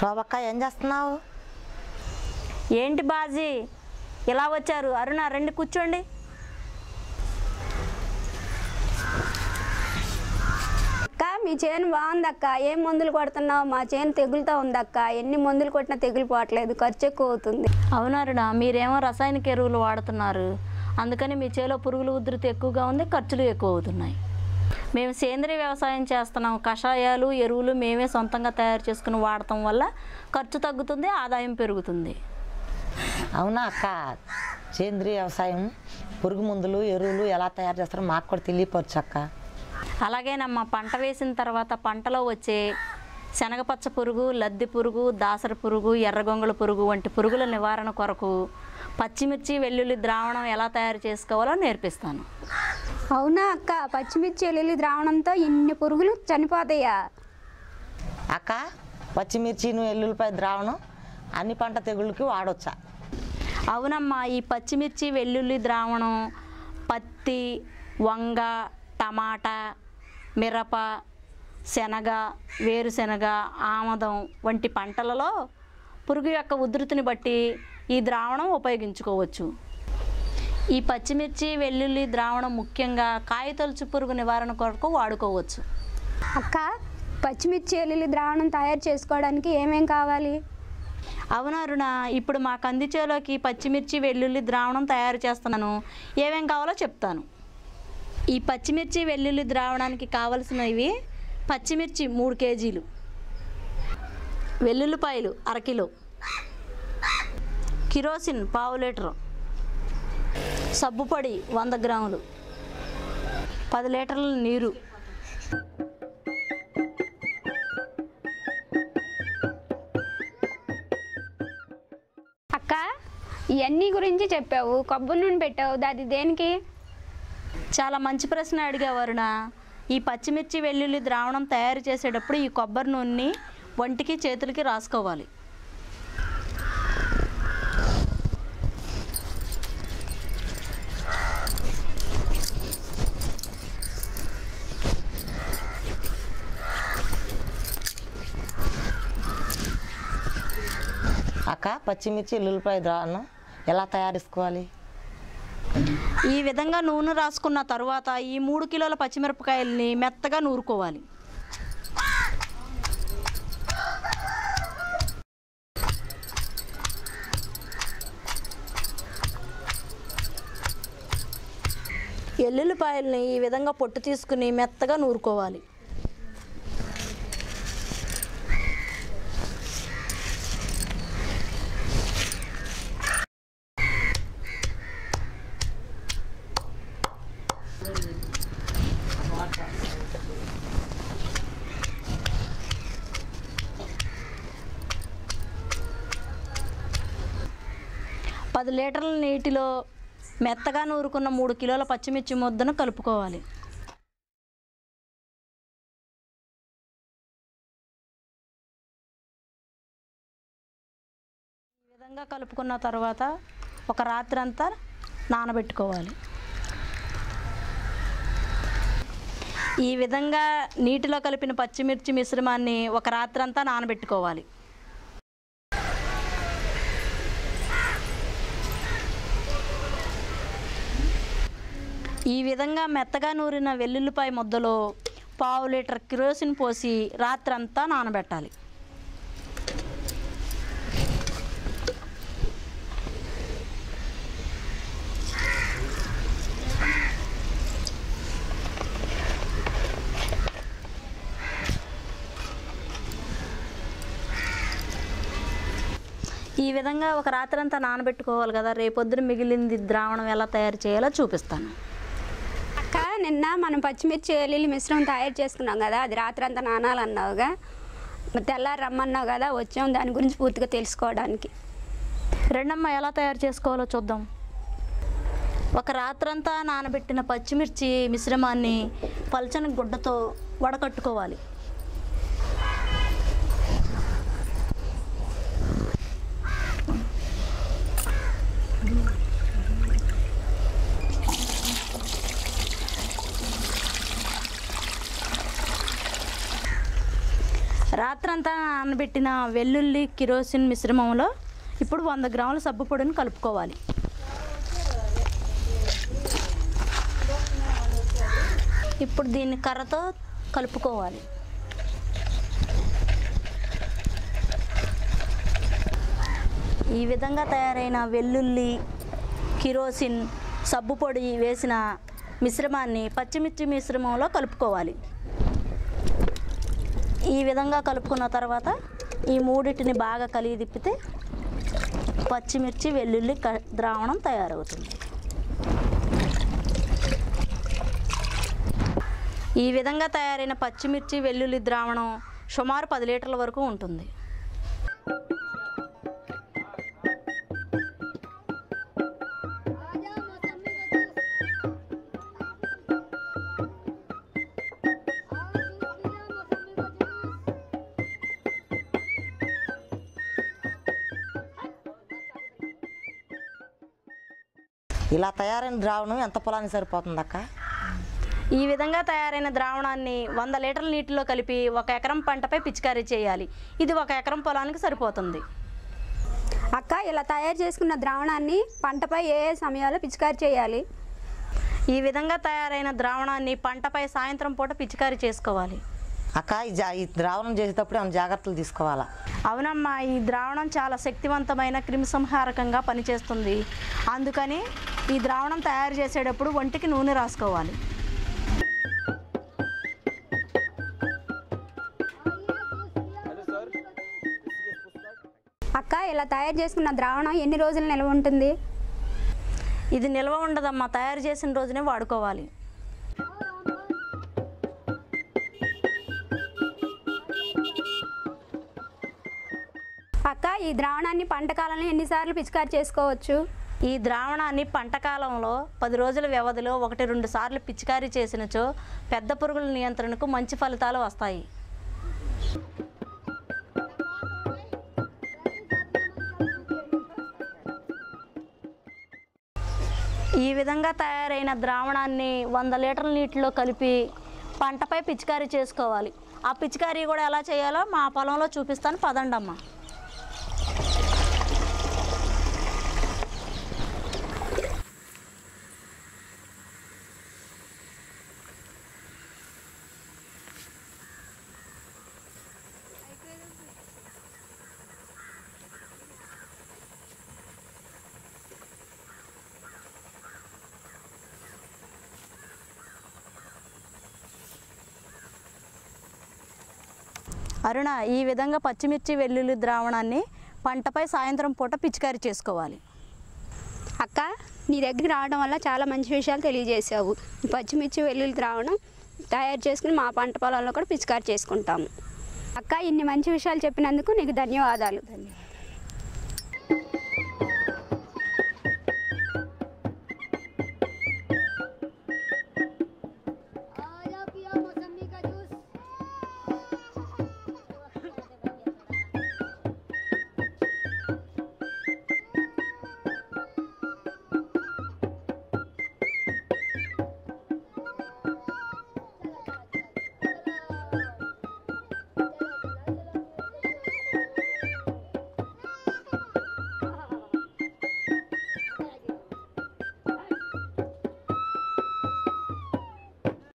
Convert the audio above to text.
శోభక్క ఏం చేస్తున్నావు ఏంటి బాజీ ఇలా వచ్చారు అరుణ రండి కూర్చోండి అక్క మీ చేను బాగుందక్క ఏం మందులు కొడుతున్నావు మా చేను తెగులుతో ఉందక్క ఎన్ని మందులు కొట్టినా తెగులు పోవట్లేదు ఖర్చు ఎక్కువ అవుతుంది అవును అరుణ మీరేమో రసాయనిక ఎరువులు వాడుతున్నారు అందుకని మీ చేలో పురుగుల ఉధృతి ఎక్కువగా ఉంది ఖర్చులు ఎక్కువ అవుతున్నాయి మేము సేంద్రీయ వ్యవసాయం చేస్తున్నాం కషాయాలు ఎరువులు మేమే సొంతంగా తయారు చేసుకుని వాడటం వల్ల ఖర్చు తగ్గుతుంది ఆదాయం పెరుగుతుంది అవునా అక్క సేంద్రీయ వ్యవసాయం పురుగు మందులు ఎరువులు ఎలా తయారు చేస్తారో మాకు కూడా తెలియపరచు అక్క అలాగేనమ్మా పంట వేసిన తర్వాత పంటలో వచ్చే శనగపచ్చ పురుగు లద్ది పురుగు దాసర పురుగు ఎర్రగొంగళ పురుగు వంటి పురుగుల నివారణ కొరకు పచ్చిమిర్చి వెల్లుల్లి ద్రావణం ఎలా తయారు చేసుకోవాలో నేర్పిస్తాను అవునా అక్క పచ్చిమిర్చి వెల్లుల్లి ద్రావణంతో ఇన్ని పురుగులు చనిపోతాయా అక్క పచ్చిమిర్చిను ఎల్లుల్లిపాయ ద్రావణం అన్ని పంట తెగుళ్ళకి వాడొచ్చా అవునమ్మా ఈ పచ్చిమిర్చి వెల్లుల్లి ద్రావణం పత్తి వంగ టమాటా మిరప శనగ వేరుశెనగ ఆమదం వంటి పంటలలో పురుగు యొక్క ఉధృతిని బట్టి ఈ ద్రావణం ఉపయోగించుకోవచ్చు ఈ పచ్చిమిర్చి వెల్లుల్లి ద్రావణం ముఖ్యంగా కాయతొలుచు పురుగు నివారణ కొరకు వాడుకోవచ్చు అక్క పచ్చిమిర్చి వెల్లుల్లి ద్రావణం తయారు చేసుకోవడానికి ఏమేం కావాలి అవును అరుణ ఇప్పుడు మా కందిచేలోకి పచ్చిమిర్చి వెల్లుల్లి ద్రావణం తయారు చేస్తున్నాను ఏమేం కావాలో చెప్తాను ఈ పచ్చిమిర్చి వెల్లుల్లి ద్రావణానికి కావలసినవి పచ్చిమిర్చి మూడు కేజీలు వెల్లుల్లిపాయలు అరకిలో కిరోసిన్ పావు లీటరు సబ్బుపొడి వంద గ్రాములు పది లీటర్ల నీరు అక్క ఇవన్నీ గురించి చెప్పావు కొబ్బరి నూనె పెట్టావు అది దేనికి చాలా మంచి ప్రశ్న అడిగావు అరుణ ఈ పచ్చిమిర్చి వెల్లుల్లి ద్రావణం తయారు చేసేటప్పుడు ఈ కొబ్బరి నూనెని ఒంటికి చేతులకి రాసుకోవాలి అక్క పచ్చిమిర్చి ఎల్లుల్లిపాయ ద్రావణం ఎలా తయారు చేసుకోవాలి ఈ విధంగా నూనె రాసుకున్న తరువాత ఈ మూడు కిలోల పచ్చిమిరపకాయల్ని మెత్తగా నూరుకోవాలి ఎల్లుల్లిపాయల్ని ఈ విధంగా పొట్టు తీసుకుని మెత్తగా నూరుకోవాలి పది లీటర్ల నీటిలో మెత్తగా నూరుకున్న మూడు కిలోల పచ్చిమిర్చి ముద్దను కలుపుకోవాలి ఈ విధంగా కలుపుకున్న తర్వాత ఒక రాత్రి అంతా నానబెట్టుకోవాలి ఈ విధంగా నీటిలో కలిపిన పచ్చిమిర్చి మిశ్రమాన్ని ఒక రాత్రి అంతా నానబెట్టుకోవాలి ఈ విధంగా మెత్తగా నూరిన వెల్లుల్లిపాయ ముద్దలో పావు లీటర్ కిరోసిన్ పోసి రాత్రంతా నానబెట్టాలి ఈ విధంగా ఒక రాత్రంతా నానబెట్టుకోవాలి కదా రేపొద్దున మిగిలింది ద్రావణం ఎలా తయారు చేయాలో చూపిస్తాను అక్క నిన్న మనం పచ్చిమిర్చి వెల్లుల్లి మిశ్రమం తయారు చేసుకున్నాం కదా అది రాత్రి అంతా నానాలన్నావుగా మరి తెల్లారి రమ్మన్నావు కదా వచ్చాం దాని గురించి పూర్తిగా తెలుసుకోవడానికి రెండమ్మ ఎలా తయారు చేసుకోవాలో చూద్దాం ఒక రాత్రంతా నానబెట్టిన పచ్చిమిర్చి మిశ్రమాన్ని పల్చని గుడ్డతో వడకట్టుకోవాలి రాత్రంతా నానబెట్టిన వెల్లుల్లి కిరోసిన్ మిశ్రమంలో ఇప్పుడు వంద గ్రాముల సబ్బు పొడిని కలుపుకోవాలి ఇప్పుడు దీన్ని కర్రతో కలుపుకోవాలి ఈ విధంగా తయారైన వెల్లుల్లి కిరోసిన్ సబ్బు పొడి వేసిన మిశ్రమాన్ని పచ్చిమిర్చి మిశ్రమంలో కలుపుకోవాలి ఈ విధంగా కలుపుకున్న తర్వాత ఈ మూడింటిని బాగా కలిగి తిప్పితే పచ్చిమిర్చి వెల్లుల్లి క ద్రావణం తయారవుతుంది ఈ విధంగా తయారైన పచ్చిమిర్చి వెల్లుల్లి ద్రావణం సుమారు పది లీటర్ల వరకు ఉంటుంది ఇలా తయారైన ద్రావణం ఎంత పొలానికి సరిపోతుంది అక్క ఈ విధంగా తయారైన ద్రావణాన్ని వంద లీటర్ల నీటిలో కలిపి ఒక ఎకరం పంటపై పిచికారీ చేయాలి ఇది ఒక ఎకరం పొలానికి సరిపోతుంది అక్క ఇలా తయారు చేసుకున్న ద్రావణాన్ని పంటపై ఏ ఏ సమయాల్లో పిచికారి చేయాలి ఈ విధంగా తయారైన ద్రావణాన్ని పంటపై సాయంత్రం పూట పిచికారీ చేసుకోవాలి అక్క ఈ జా ఈ ద్రావణం చేసేటప్పుడు ఏమైనా జాగ్రత్తలు తీసుకోవాలా అవునమ్మా ఈ ద్రావణం చాలా శక్తివంతమైన క్రిమిసంహారకంగా పనిచేస్తుంది అందుకని ఈ ద్రావణం తయారు చేసేటప్పుడు ఒంటికి నూనె రాసుకోవాలి అక్క ఇలా తయారు చేసుకున్న ద్రావణం ఎన్ని రోజులు నిల్వ ఉంటుంది ఇది నిల్వ ఉండదమ్మా తయారు చేసిన రోజునే వాడుకోవాలి అక్క ఈ ద్రావణాన్ని పంట కాలంలో ఎన్నిసార్లు పిచికారి చేసుకోవచ్చు ఈ ద్రావణాన్ని పంట కాలంలో పది రోజుల వ్యవధిలో ఒకటి రెండు సార్లు పిచికారీ చేసినచో పెద్ద పురుగుల నియంత్రణకు మంచి ఫలితాలు వస్తాయి ఈ విధంగా తయారైన ద్రావణాన్ని వంద లీటర్ల నీటిలో కలిపి పంటపై పిచికారీ చేసుకోవాలి ఆ పిచికారీ కూడా ఎలా చేయాలో మా పొలంలో చూపిస్తాను పదండమ్మా అరుణ ఈ విధంగా పచ్చిమిర్చి వెల్లుల్లి ద్రావణాన్ని పంటపై సాయంత్రం పూట పిచికారీ చేసుకోవాలి అక్క నీ దగ్గరికి రావడం వల్ల చాలా మంచి విషయాలు తెలియజేసావు ఈ పచ్చిమిర్చి వెల్లుల్లి ద్రావణం తయారు చేసుకుని మా పంట పొలాల్లో కూడా పిచికారి చేసుకుంటాము అక్క ఇన్ని మంచి విషయాలు చెప్పినందుకు నీకు ధన్యవాదాలు